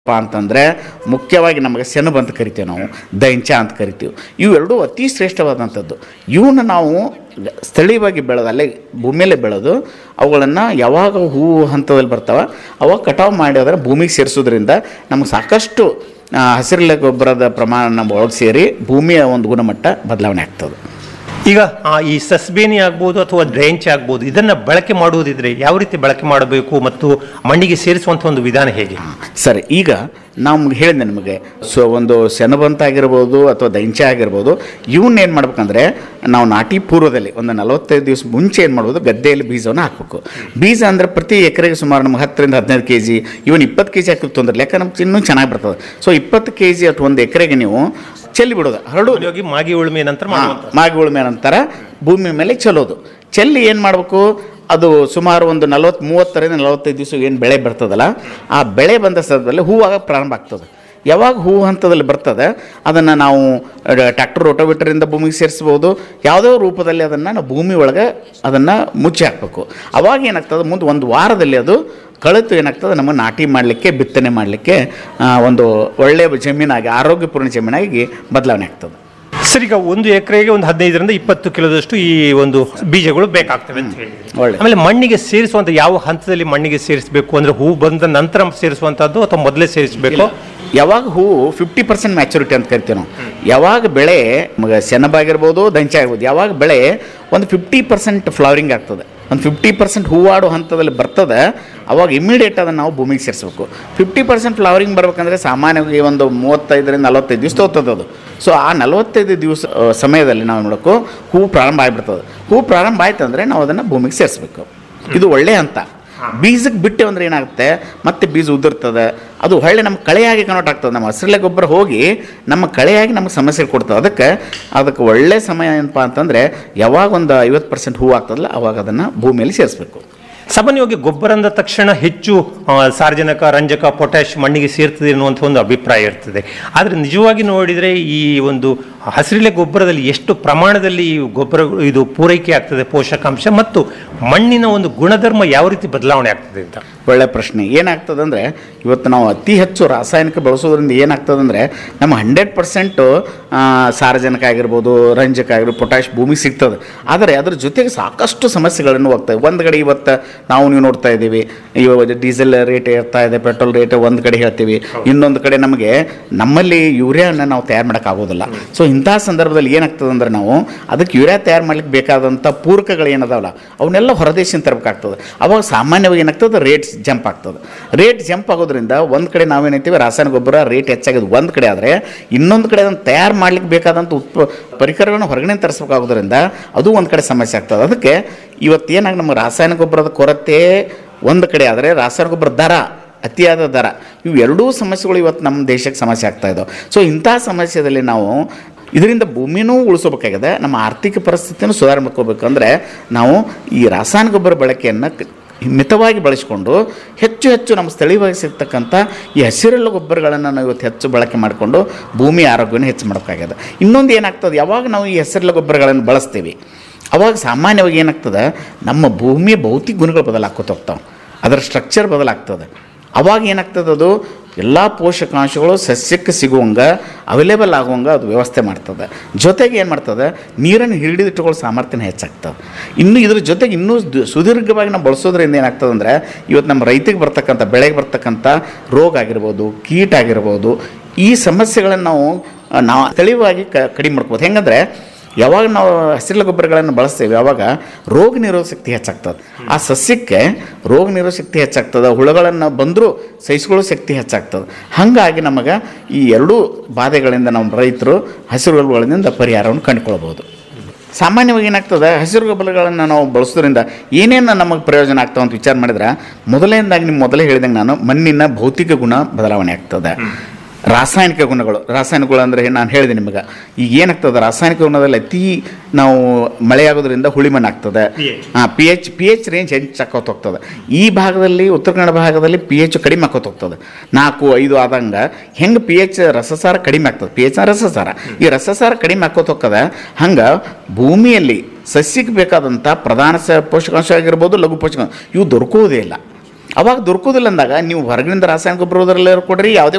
ಪ ಅಂತಂದರೆ ಮುಖ್ಯವಾಗಿ ನಮಗೆ ಸೆಣಬು ಅಂತ ಕರಿತೀವಿ ನಾವು ದೈಂಚ ಅಂತ ಕರಿತೀವಿ ಇವೆರಡೂ ಅತಿ ಶ್ರೇಷ್ಠವಾದಂಥದ್ದು ಇವನ್ನ ನಾವು ಸ್ಥಳೀಯವಾಗಿ ಬೆಳೆದು ಅಲ್ಲೇ ಭೂಮಿಯಲ್ಲೇ ಬೆಳೆದು ಅವುಗಳನ್ನು ಯಾವಾಗ ಹೂವು ಹಂತದಲ್ಲಿ ಬರ್ತಾವ ಅವಾಗ ಕಟಾವು ಮಾಡಿ ಅದರ ಭೂಮಿಗೆ ಸೇರಿಸೋದ್ರಿಂದ ನಮಗೆ ಸಾಕಷ್ಟು ಆ, ಹಸಿರೆಲೆ ಗೊಬ್ಬರದ ಪ್ರಮಾಣ ನಮ್ಮ ಒಳಗೆ ಸೇರಿ ಭೂಮಿಯ ಒಂದು ಗುಣಮಟ್ಟ ಬದಲಾವಣೆ ಆಗ್ತದೆ ಈಗ ಆ, ಈ ಸಸ್ಬೇನಿ ಆಗ್ಬೋದು ಅಥವಾ ಡ್ರೈಂಚ್ ಆಗ್ಬೋದು ಇದನ್ನ ಬಳಕೆ ಮಾಡುವುದಿದ್ರೆ ಯಾವ ರೀತಿ ಬಳಕೆ ಮಾಡಬೇಕು ಮತ್ತು ಮಣ್ಣಿಗೆ ಸೇರಿಸುವಂತ ಒಂದು ವಿಧಾನ ಹೇಗೆ ಸರಿ ಈಗ ನಾವು ಹೇಳಿದೆ ನಿಮಗೆ ಸೊ ಒಂದು ಸೆಣಬಂತಾಗಿರ್ಬೋದು ಅಥವಾ ದೈಂಚ ಆಗಿರ್ಬೋದು ಇವನ್ನ ಏನು ಮಾಡ್ಬೇಕಂದ್ರೆ ನಾವು ನಾಟಿ ಪೂರ್ವದಲ್ಲಿ ಒಂದು ನಲವತ್ತೈದು ದಿವಸ ಮುಂಚೆ ಏನು ಮಾಡ್ಬೋದು ಗದ್ದೆಯಲ್ಲಿ ಬೀಜವನ್ನು ಹಾಕಬೇಕು ಬೀಜ ಅಂದರೆ ಪ್ರತಿ ಎಕರೆಗೆ ಸುಮಾರು ನಮ್ಗೆ ಹತ್ತರಿಂದ ಹದಿನೈದು ಕೆ ಜಿ ಇವನ್ ಇಪ್ಪತ್ತು ಕೆ ಜಿ ಹಾಕಿ ತೊಂದರೆ ಯಾಕಂದ್ರೆ ನಮ್ಗೆ ಇನ್ನೂ ಚೆನ್ನಾಗಿ ಬರ್ತದೆ ಸೊ ಇಪ್ಪತ್ತು ಕೆ ಜಿ ಅಥವಾ ಒಂದು ಎಕರೆಗೆ ನೀವು ಚೆಲ್ಲಿ ಬಿಡೋದು ಹರಡು ಹೋಗಿ ಮಾಗಿ ಉಳುಮೆ ನಂತರ ಮಾಡುವಂತ ಮಾಗಿ ಉಳುಮೆ ನಂತರ ಭೂಮಿ ಮೇಲೆ ಚೆಲ್ಲೋದು ಚೆಲ್ಲಿ ಏನು ಮಾಡಬೇಕು ಅದು ಸುಮಾರು ಒಂದು ನಲವತ್ತು ಮೂವತ್ತರಿಂದ ನಲವತ್ತೈದು ದಿವಸ ಏನು ಬೆಳೆ ಬರ್ತದಲ್ಲ ಆ ಬೆಳೆ ಬಂದ ಸಂದರ್ಭದಲ್ಲಿ ಹೂವಾಗ ಪ್ರಾರಂಭ ಆಗ್ತದೆ ಯಾವಾಗ ಹೂ ಹಂತದಲ್ಲಿ ಬರ್ತದೆ ಅದನ್ನು ನಾವು ಟ್ರ್ಯಾಕ್ಟರ್ ರೋಟೋವೇಟರಿಂದ ಭೂಮಿಗೆ ಸೇರಿಸ್ಬೋದು ಯಾವುದೋ ರೂಪದಲ್ಲಿ ಅದನ್ನು ನಾವು ಭೂಮಿ ಒಳಗೆ ಅದನ್ನು ಮುಚ್ಚಿ ಹಾಕಬೇಕು ಅವಾಗ ಏನಾಗ್ತದೆ ಮುಂದೆ ಒಂದು ವಾರದಲ್ಲಿ ಅದು ಕಳೆತು ಏನಾಗ್ತದೆ ನಮ್ಮ ನಾಟಿ ಮಾಡಲಿಕ್ಕೆ ಬಿತ್ತನೆ ಮಾಡಲಿಕ್ಕೆ ಒಂದು ಒಳ್ಳೆಯ ಜಮೀನಾಗಿ ಆರೋಗ್ಯಪೂರ್ಣ ಜಮೀನಾಗಿ ಬದಲಾವಣೆ ಆಗ್ತದೆ ಸರ್ ಈಗ ಒಂದು ಎಕರೆಗೆ ಒಂದು ಹದಿನೈದರಿಂದ ಇಪ್ಪತ್ತು ಕಿಲೋದಷ್ಟು ಈ ಒಂದು ಬೀಜಗಳು ಬೇಕಾಗ್ತವೆ ಅಂತ ಹೇಳಿ ಒಳ್ಳೆ ಆಮೇಲೆ ಮಣ್ಣಿಗೆ ಸೇರಿಸುವಂತ ಯಾವ ಹಂತದಲ್ಲಿ ಮಣ್ಣಿಗೆ ಸೇರಿಸಬೇಕು ಅಂದ್ರೆ ಹೂ ಬಂದ ನಂತರ ಸೇರಿಸುವಂತದ್ದು ಅಥವಾ ಮೊದಲೇ ಸೇರಿಸಬೇಕು ಯಾವಾಗ ಹೂವು ಫಿಫ್ಟಿ ಪರ್ಸೆಂಟ್ ಮ್ಯಾಚುರಿಟಿ ಅಂತ ಕರಿತೀವಿ ನಾವು ಯಾವಾಗ ಬೆಳೆ ನಮಗೆ ಸೆಣಬಾಗಿರ್ಬೋದು ದಂಚ ಆಗಿರ್ಬೋದು ಯಾವಾಗ ಬೆಳೆ ಒಂದು ಫಿಫ್ಟಿ ಪರ್ಸೆಂಟ್ ಫ್ಲವರಿಂಗ್ ಆಗ್ತದೆ ಒಂದು ಫಿಫ್ಟಿ ಪರ್ಸೆಂಟ್ ಹೂವಾಡೋ ಹಂತದಲ್ಲಿ ಬರ್ತದೆ ಅವಾಗ ಇಮಿಡಿಯೇಟ್ ಅದನ್ನು ನಾವು ಭೂಮಿಗೆ ಸೇರಿಸ್ಬೇಕು ಫಿಫ್ಟಿ ಪರ್ಸೆಂಟ್ ಫ್ಲವರಿಂಗ್ ಬರ್ಬೇಕಂದ್ರೆ ಸಾಮಾನ್ಯವಾಗಿ ಒಂದು ಮೂವತ್ತೈದರಿಂದ ನಲವತ್ತೈದು ದಿವಸ ತೊಗೊತದೆ ಅದು ಸೊ ಆ ನಲವತ್ತೈದು ದಿವಸ ಆ, ಸಮಯದಲ್ಲಿ ನಾವು ನೋಡೋಕ್ಕೂ ಹೂವು ಪ್ರಾರಂಭ ಆಗಿಬಿಡ್ತದೆ ಹೂವು ಪ್ರಾರಂಭ ಆಯ್ತು ಅಂದರೆ ನಾವು ಅದನ್ನು ಭೂಮಿಗೆ ಸೇರಿಸ್ಬೇಕು ಇದು ಒಳ್ಳೆಯ ಹಂತ ಬೀಜಕ್ಕೆ ಬಿಟ್ಟೆ ಅಂದ್ರೆ ಏನಾಗುತ್ತೆ ಮತ್ತೆ ಬೀಜ ಉದುರ್ತದೆ ಅದು ಹೊಳ್ಳೆ ನಮ್ಮ ಕಳೆಯಾಗಿ ಕನ್ವರ್ಟ್ ಆಗ್ತದೆ ನಮ್ಮ ಹಸಿರಲೆ ಗೊಬ್ಬರ ಹೋಗಿ ನಮ್ಮ ಕಳೆಯಾಗಿ ನಮಗೆ ಸಮಸ್ಯೆ ಕೊಡ್ತದೆ ಅದಕ್ಕೆ ಅದಕ್ಕೆ ಒಳ್ಳೆ ಸಮಯ ಏನಪ್ಪ ಅಂತಂದರೆ ಯಾವಾಗ ಒಂದು ಐವತ್ತು ಪರ್ಸೆಂಟ್ ಹೂವು ಆಗ್ತದಲ್ಲ ಅವಾಗ ಅದನ್ನು ಭೂಮಿಯಲ್ಲಿ ಸೇರಿಸ್ಬೇಕು ಸಾಮಾನ್ಯವಾಗಿ ಗೊಬ್ಬರ ಅಂದ ತಕ್ಷಣ ಹೆಚ್ಚು ಆ, ಸಾರಜನಕ ರಂಜಕ ಪೊಟ್ಯಾಶ್ ಮಣ್ಣಿಗೆ ಸೇರ್ತದೆ ಎನ್ನುವಂಥ ಒಂದು ಅಭಿಪ್ರಾಯ ಇರ್ತದೆ ಆದರೆ ನಿಜವಾಗಿ ನೋಡಿದರೆ ಈ ಒಂದು ಹಸಿರಿಲೆ ಗೊಬ್ಬರದಲ್ಲಿ ಎಷ್ಟು ಪ್ರಮಾಣದಲ್ಲಿ ಈ ಗೊಬ್ಬರ ಇದು ಪೂರೈಕೆ ಆಗ್ತದೆ ಪೋಷಕಾಂಶ ಮತ್ತು ಮಣ್ಣಿನ ಒಂದು ಗುಣಧರ್ಮ ಯಾವ ರೀತಿ ಬದಲಾವಣೆ ಆಗ್ತದೆ ಅಂತ ಒಳ್ಳೆ ಪ್ರಶ್ನೆ ಏನಾಗ್ತದೆ ಅಂದರೆ ಇವತ್ತು ನಾವು ಅತಿ ಹೆಚ್ಚು ರಾಸಾಯನಿಕ ಬಳಸೋದ್ರಿಂದ ಏನಾಗ್ತದೆ ಅಂದರೆ ನಮ್ಮ ಹಂಡ್ರೆಡ್ ಪರ್ಸೆಂಟು ಸಾರಜನಕ ಆಗಿರ್ಬೋದು ರಂಜಕ ಆಗಿರ್ಬೋದು ಪೊಟ್ಯಾಶ್ ಭೂಮಿಗೆ ಸಿಗ್ತದೆ ಆದರೆ ಅದ್ರ ಜೊತೆಗೆ ಸಾಕಷ್ಟು ಸಮಸ್ಯೆಗಳನ್ನು ಹೋಗ್ತವೆ ಒಂದು ಕಡೆ ಇವತ್ತು ನಾವು ನೀವು ನೋಡ್ತಾ ಇದ್ದೀವಿ ಇವಾಗ ಡೀಸೆಲ್ ರೇಟ್ ಏರ್ತಾ ಇದೆ ಪೆಟ್ರೋಲ್ ರೇಟ್ ಒಂದು ಕಡೆ ಹೇಳ್ತೀವಿ ಇನ್ನೊಂದು ಕಡೆ ನಮಗೆ ನಮ್ಮಲ್ಲಿ ಯೂರಿಯಾನ ನಾವು ತಯಾರು ಮಾಡೋಕ್ಕಾಗೋದಿಲ್ಲ ಸೊ ಇಂಥ ಸಂದರ್ಭದಲ್ಲಿ ಏನಾಗ್ತದೆ ಅಂದ್ರೆ ನಾವು ಅದಕ್ಕೆ ಯೂರಿಯಾ ತಯಾರು ಮಾಡ್ಲಿಕ್ಕೆ ಬೇಕಾದಂಥ ಪೂರಕಗಳು ಏನದಾವಲ್ಲ ಅವನ್ನೆಲ್ಲ ಹೊರದೇಶದಿಂದ ತರಬೇಕಾಗ್ತದೆ ಅವಾಗ ಸಾಮಾನ್ಯವಾಗಿ ಏನಾಗ್ತದೆ ರೇಟ್ ಜಂಪ್ ಆಗ್ತದೆ ರೇಟ್ ಜಂಪ್ ಆಗೋದ್ರಿಂದ ಒಂದು ಕಡೆ ನಾವೇನೈತೀವಿ ರಾಸಾಯನಿಕ ಗೊಬ್ಬರ ರೇಟ್ ಹೆಚ್ಚಾಗೋದು ಒಂದು ಕಡೆ ಆದರೆ ಇನ್ನೊಂದು ಕಡೆ ಅದನ್ನು ತಯಾರು ಮಾಡ್ಲಿಕ್ಕೆ ಬೇಕಾದಂಥ ಉತ್ಪ ಪರಿಕರಗಳನ್ನು ಹೊರಗಡೆ ತರಿಸ್ಬೇಕಾಗೋದ್ರಿಂದ ಅದು ಒಂದು ಕಡೆ ಸಮಸ್ಯೆ ಆಗ್ತದೆ ಅದಕ್ಕೆ ಇವತ್ತೇನಾಗಿ ನಮ್ಮ ರಾಸಾಯನಿಕ ಗೊಬ್ಬರದ ಕೊರತೆ ಒಂದು ಕಡೆ ಆದರೆ ರಾಸಾಯನಿಕ ಗೊಬ್ಬರ ದರ ಅತಿಯಾದ ದರ ಇವು ಎರಡೂ ಸಮಸ್ಯೆಗಳು ಇವತ್ತು ನಮ್ಮ ದೇಶಕ್ಕೆ ಸಮಸ್ಯೆ ಆಗ್ತಾ ಇದ್ದಾವೆ ಸೊ ಇಂಥ ಸಮಸ್ಯೆದಲ್ಲಿ ನಾವು ಇದರಿಂದ ಭೂಮಿನೂ ಉಳಿಸೋಬೇಕಾಗಿದೆ ನಮ್ಮ ಆರ್ಥಿಕ ಪರಿಸ್ಥಿತಿನೂ ಸುಧಾರಣೆ ಮಾಡ್ಕೋಬೇಕಂದ್ರೆ ನಾವು ಈ ರಾಸಾಯನಿಕ ಗೊಬ್ಬರ ಬಳಕೆಯನ್ನು ಕ- ಮಿತವಾಗಿ ಬಳಸಿಕೊಂಡು ಹೆಚ್ಚು ಹೆಚ್ಚು ನಮ್ಮ ಸ್ಥಳೀಯವಾಗಿ ಸಿಗ್ತಕ್ಕಂಥ ಈ ಹಸಿರೆಲ್ಲ ಗೊಬ್ಬರಗಳನ್ನು ನಾವು ಇವತ್ತು ಹೆಚ್ಚು ಬಳಕೆ ಮಾಡಿಕೊಂಡು ಭೂಮಿ ಆರೋಗ್ಯವನ್ನು ಹೆಚ್ಚು ಮಾಡೋಕ್ಕಾಗ್ಯದ ಇನ್ನೊಂದು ಏನಾಗ್ತದೆ ಯಾವಾಗ ನಾವು ಈ ಹಸಿರೆಲ್ಲ ಗೊಬ್ಬರಗಳನ್ನು ಬಳಸ್ತೀವಿ ಅವಾಗ ಸಾಮಾನ್ಯವಾಗಿ ಏನಾಗ್ತದೆ ನಮ್ಮ ಭೂಮಿಯ ಭೌತಿಕ ಗುಣಗಳು ಬದಲಾಕೋತ ಹೋಗ್ತಾವೆ ಅದರ ಸ್ಟ್ರಕ್ಚರ್ ಬದಲಾಗ್ತದೆ ಅವಾಗ ಏನಾಗ್ತದೆ ಅದು ಎಲ್ಲ ಪೋಷಕಾಂಶಗಳು ಸಸ್ಯಕ್ಕೆ ಸಿಗುವಂಗೆ ಅವೈಲೇಬಲ್ ಆಗುವಂಗೆ ಅದು ವ್ಯವಸ್ಥೆ ಮಾಡ್ತದೆ ಜೊತೆಗೆ ಏನು ಮಾಡ್ತದೆ ನೀರನ್ನು ಹಿಡಿದಿಟ್ಟುಕೊಳ್ಳೋ ಸಾಮರ್ಥ್ಯನ ಹೆಚ್ಚಾಗ್ತದೆ ಇನ್ನು ಇದ್ರ ಜೊತೆಗೆ ಇನ್ನೂ ದು- ಸುದೀರ್ಘವಾಗಿ ನಾವು ಬಳಸೋದ್ರಿಂದ ಏನಾಗ್ತದೆ ಅಂದರೆ ಇವತ್ತು ನಮ್ಮ ರೈತಿಗೆ ಬರ್ತಕ್ಕಂಥ ಬೆಳೆಗೆ ಬರ್ತಕ್ಕಂಥ ರೋಗ ಆಗಿರ್ಬೋದು ಕೀಟ ಆಗಿರ್ಬೋದು ಈ ಸಮಸ್ಯೆಗಳನ್ನು ನಾವು ಆ, ನಾವು ತಿಳಿವಾಗಿ ಕ ಕಡಿಮೆ ಮಾಡ್ಕೋಬೋದು ಹೆಂಗಂದರೆ ಯಾವಾಗ ನಾವು ಹಸಿರು ಗೊಬ್ಬರಗಳನ್ನು ಬಳಸ್ತೇವೆ ಯಾವಾಗ ರೋಗ ನಿರೋಧಕ ಶಕ್ತಿ ಹೆಚ್ಚಾಗ್ತದೆ ಆ ಸಸ್ಯಕ್ಕೆ ರೋಗ ನಿರೋಧಕ ಶಕ್ತಿ ಹೆಚ್ಚಾಗ್ತದೆ ಹುಳುಗಳನ್ನು ಬಂದರೂ ಸಹಿಸ್ಕೊಳ್ಳೋ ಶಕ್ತಿ ಹೆಚ್ಚಾಗ್ತದೆ ಹಾಗಾಗಿ ನಮಗೆ ಈ ಎರಡೂ ಬಾಧೆಗಳಿಂದ ನಮ್ಮ ರೈತರು ಹಸಿರು ಗೊಬ್ಬರಗಳಿಂದ ಪರಿಹಾರವನ್ನು ಕಂಡುಕೊಳ್ಬೋದು ಸಾಮಾನ್ಯವಾಗಿ ಏನಾಗ್ತದೆ ಹಸಿರು ಗೊಬ್ಬರಗಳನ್ನು ನಾವು ಬಳಸೋದ್ರಿಂದ ಏನೇನು ನಮಗೆ ಪ್ರಯೋಜನ ಆಗ್ತಾವೆ ಅಂತ ವಿಚಾರ ಮಾಡಿದ್ರೆ ಮೊದಲನೇದಾಗಿ ನಿಮ್ಮ ಮೊದಲೇ ಹೇಳಿದಂಗೆ ನಾನು ಮಣ್ಣಿನ ಭೌತಿಕ ಗುಣ ಬದಲಾವಣೆ ಆಗ್ತದೆ ರಾಸಾಯನಿಕ ಗುಣಗಳು ರಾಸಾಯನಿಕಗಳು ಅಂದರೆ ನಾನು ಹೇಳಿದೆ ನಿಮಗೆ ಈಗ ಏನಾಗ್ತದೆ ರಾಸಾಯನಿಕ ಗುಣದಲ್ಲಿ ಅತಿ ನಾವು ಮಳೆ ಆಗೋದ್ರಿಂದ ಹುಳಿ ಮಣ್ಣು ಆಗ್ತದೆ ಹಾಂ P H P H range ಹೆಚ್ಚಾಕೋತ ಹೋಗ್ತದೆ ಈ ಭಾಗದಲ್ಲಿ ಉತ್ತರ ಕನ್ನಡ ಭಾಗದಲ್ಲಿ ಪಿ ಎಚ್ ಕಡಿಮೆ ಆಕೋತ ಹೋಗ್ತದೆ ನಾಲ್ಕು ಐದು ಆದಂಗೆ ಹೆಂಗೆ ಪಿ ಎಚ್ ರಸಸಾರ ಕಡಿಮೆ ಆಗ್ತದೆ ಪಿ ಎಚ್ ರಸಸಾರ ಈ ರಸಸಾರ ಕಡಿಮೆ ಆಕೋತ ಹೋಗ್ತದೆ ಹಂಗೆ ಭೂಮಿಯಲ್ಲಿ ಸಸ್ಯಕ್ಕೆ ಬೇಕಾದಂಥ ಪ್ರಧಾನ ಸ ಪೋಷಕಾಂಶ ಆಗಿರ್ಬೋದು ಲಘು ಪೋಷಕಾಂಶ ಇವು ದೊರಕುವುದೇ ಇಲ್ಲ ಅವಾಗ ದೊರಕೋದಿಲ್ಲ ಅಂದಾಗ ನೀವು ಹೊರಗಿನಿಂದ ರಾಸಾಯನಿಕ ಗೊಬ್ಬರದಲ್ಲೇ ಕೊಡ್ರಿ ಯಾವುದೇ